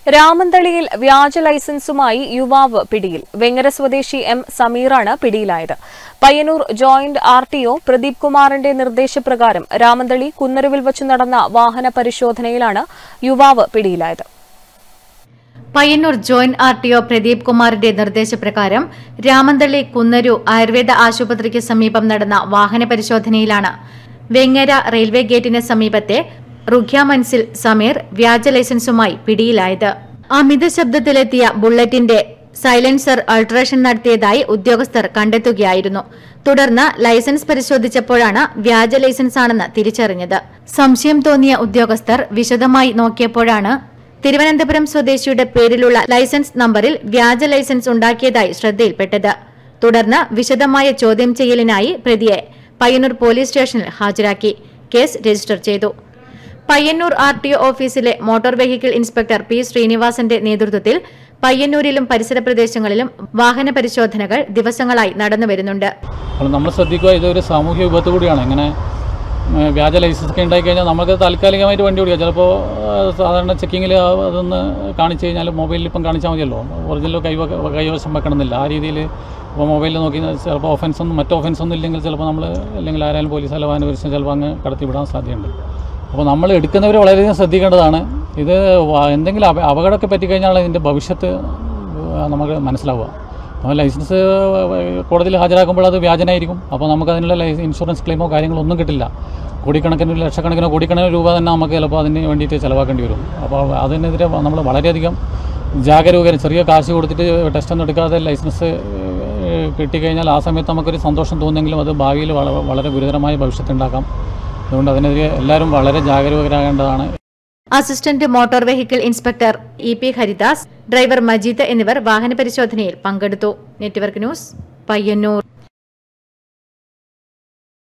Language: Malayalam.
രാമന്തളിയിൽ വ്യാജ ലൈസൻസുമായി യുവാവ് പിടിയിൽ വെങ്ങര സ്വദേശി എം സമീറാണ് പിടിയിലായത് Payyanur joint R T O Pradeep കുമാറിന്റെ നിർദ്ദേശപ്രകാരം രാമന്തളി കുന്നരുവിൽ വച്ചു നടന്ന വാഹന പരിശോധനയിലാണ് യുവാവ് പിടിയിലായത് Payyanur joint R T O Pradeep കുമാറിന്റെ നിർദ്ദേശപ്രകാരം രാമന്തള്ളി കുന്നരു ആയുർവേദ ആശുപത്രിക്ക് സമീപം നടന്ന വാഹന പരിശോധനയിലാണ് വെങ്ങര റെയിൽവേ ഗേറ്റിന് സമീപത്തെ റുഖ്യ മൻസിൽ സമീർ വ്യാജ ലൈസൻസുമായി പിടിയിലായത് അമിത ശബ്ദത്തിലെത്തിയ ബുള്ളറ്റിന്റെ സൈലൻസർ അൾട്രേഷൻ നടത്തിയതായി ഉദ്യോഗസ്ഥർ കണ്ടെത്തുകയായിരുന്നു തുടർന്ന് ലൈസൻസ് പരിശോധിച്ചപ്പോഴാണ് വ്യാജ ലൈസൻസ് ആണെന്ന് തിരിച്ചറിഞ്ഞത് സംശയം തോന്നിയ ഉദ്യോഗസ്ഥർ വിശദമായി നോക്കിയപ്പോഴാണ് തിരുവനന്തപുരം സ്വദേശിയുടെ പേരിലുള്ള ലൈസൻസ് നമ്പറിൽ വ്യാജ ലൈസൻസ് ഉണ്ടാക്കിയതായി ശ്രദ്ധയിൽപ്പെട്ടത് തുടർന്ന് വിശദമായ ചോദ്യം ചെയ്യലിനായി പ്രതിയെ പയ്യന്നൂർ പോലീസ് സ്റ്റേഷനിൽ ഹാജരാക്കി കേസ് രജിസ്റ്റർ ചെയ്തു പയ്യന്നൂർ ആർ ടി ഒ ഓഫീസിലെ മോട്ടോർ വെഹിക്കിൾ ഇൻസ്പെക്ടർ പി ശ്രീനിവാസന്റെ നേതൃത്വത്തിൽ പയ്യന്നൂരിലും പരിസര പ്രദേശങ്ങളിലും വാഹന പരിശോധനകൾ ദിവസങ്ങളായി നടന്നുവരുന്നുണ്ട് അപ്പോൾ നമ്മൾ ശ്രദ്ധിക്കുക ഇതൊരു സാമൂഹ്യ വിപത്ത് കൂടിയാണ് ഇങ്ങനെ ഉം, വ്യാജ ലൈസൻസ് ഒക്കെ ഉണ്ടായി കഴിഞ്ഞാൽ നമുക്ക് താൽക്കാലികമായിട്ട് വണ്ടി ഓടിക്കാം ചിലപ്പോൾ ആ, സാധാരണ ചെക്കിങ്ങിൽ അതൊന്ന് കാണിച്ചു കഴിഞ്ഞാൽ മൊബൈലിൽ ഇപ്പം കാണിച്ചാൽ മതിയല്ലോ ഒറിജിനൽ കൈവ കൈവശം വെക്കണമെന്നില്ല ആ രീതിയിൽ ഇപ്പോൾ മൊബൈലിൽ നോക്കി ചിലപ്പോൾ ഒഫൻസ് ഒന്നും മറ്റ് ഒഫൻസ് ഒന്നും ഇല്ലെങ്കിൽ ചിലപ്പോൾ നമ്മൾ അല്ലെങ്കിൽ ആരായാലും പോലീസ് അല്ല വാഹന പരിശോധന ചിലപ്പോൾ അങ്ങ് കടത്തിവിടാൻ സാധ്യതയുണ്ട് അപ്പോൾ നമ്മൾ എടുക്കുന്നവർ വളരെയധികം ശ്രദ്ധിക്കേണ്ടതാണ് ഇത് വ- എന്തെങ്കിലും അപ അപകടമൊക്കെ പറ്റിക്കഴിഞ്ഞാൽ ഇതിൻ്റെ ഭവിഷ്യത്ത് ആ, നമുക്ക് മനസ്സിലാവുക അപ്പോൾ ലൈസൻസ് കോടതിയിൽ ഹാജരാക്കുമ്പോൾ അത് വ്യാജനായിരിക്കും അപ്പോൾ നമുക്ക് അതിനുള്ള ലൈസ ഇൻഷുറൻസ് ക്ലെയിമോ കാര്യങ്ങളോ ഒന്നും കിട്ടില്ല കോടിക്കണക്കിന് ലക്ഷക്കണക്കിനോ കോടിക്കണക്കിന് രൂപ തന്നെ നമുക്ക് ചിലപ്പോൾ അതിന് വേണ്ടിയിട്ട് ചിലവാക്കേണ്ടി വരും അപ്പോൾ അതിനെതിരെ നമ്മൾ വളരെയധികം ജാഗരൂകരും ചെറിയ കാശ് കൊടുത്തിട്ട് ടെസ്റ്റ് ഒന്നും എടുക്കാതെ ലൈസൻസ് ഏഹ്, കിട്ടിക്കഴിഞ്ഞാൽ ആ സമയത്ത് നമുക്കൊരു സന്തോഷം തോന്നുമെങ്കിലും അത് ഭാവിയിൽ വള- വളരെ ഗുരുതരമായ ഭവിഷ്യത്തുണ്ടാക്കാം അതുകൊണ്ട് അതിനെതിരെ എല്ലാവരും വളരെ ജാഗരൂകരാകേണ്ടതാണ് assistant motor vehicle inspector E P Haridas driver Majeed എന്നിവർ വാഹന പരിശോധനയിൽ പങ്കെടുത്തു നെറ്റ്വർക്ക് ന്യൂസ് പയ്യന്നൂർ